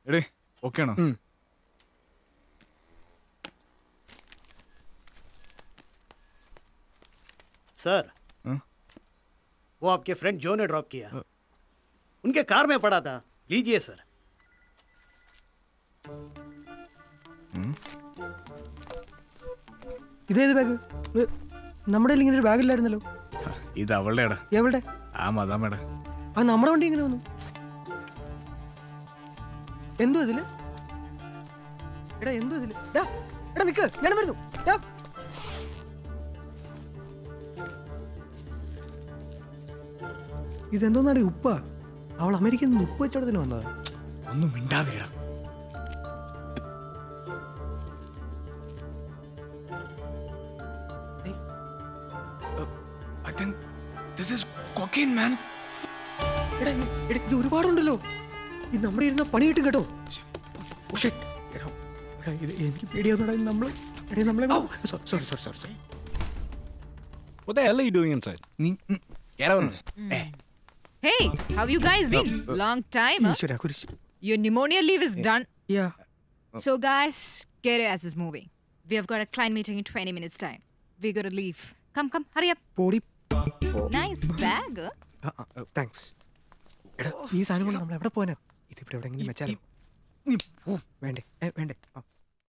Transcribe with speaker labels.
Speaker 1: എടേ ഓക്കെ ആണോ
Speaker 2: ഉം.
Speaker 3: सर
Speaker 1: हाँ?
Speaker 3: वो आपके फ्रेंड जो ने ड्रॉप किया उनके कार में पड़ा था लीजिए सर
Speaker 2: ഇതേത് ബാഗ് നമ്മുടെ കയ്യിൽ ഇങ്ങനെ ഒരു ബാഗ് ഇല്ലായിരുന്നല്ലോ
Speaker 1: ഇത് അവളുടെ എടാ
Speaker 2: എവിടെ
Speaker 1: ആ മതാമേടാ
Speaker 2: ആ നമ്മുടെ വണ്ടി ഇങ്ങനെ വന്നു എന്തോ ഇതില് എടാ എന്തോ ഇതില് ഡാ, എടാ നിക്ക് ഞാൻ വരുന്നു ഡാ. ഇതെന്തോന്നാടി ഉപ്പ അവൾ അമേരിക്കയിൽ നിന്ന് ഉപ്പ് വെച്ചോടത്തിന് വന്നതാ
Speaker 1: ഒന്നും മിണ്ടാതിരിടാ I think this is cocaine, man.
Speaker 2: എടാ ഈ- എടാ, ഇത് ഒരുപാടുണ്ടല്ലോ ഇത് നമ്മുടെ ഇരുന്ന പണി കിട്ടും കേട്ടോ ഓ, shit. എടാ, എടാ, ഇത് എനിക്ക് പേടിയാവുന്നടാ ഇത് നമ്മള് എടേ നമ്മളെ sorry sorry sorry sorry
Speaker 4: What the hell are you doing inside?
Speaker 1: നീ ഉം,
Speaker 4: Get out.
Speaker 5: Hey, how you guys been? Long time, huh?
Speaker 2: ഈശ്വര കുരിശ്
Speaker 5: Your pneumonia leave is done.
Speaker 2: Yeah
Speaker 5: So, guys, get your asses moving. We have got a client meeting in 20 minutes' time. We gotta leave. Come, come, hurry up.
Speaker 2: പോടി
Speaker 5: Nice bag. huh?
Speaker 2: Thanks എടാ ഈ സാധനം കൊണ്ട് നമ്മൾ എവിടെ പോകാനാ ഇതിവിടെ എവിടെയെങ്കിലും വെച്ചാലോ
Speaker 1: നീ പോ.
Speaker 2: വേണ്ടേ ഏ, വേണ്ടേ ആ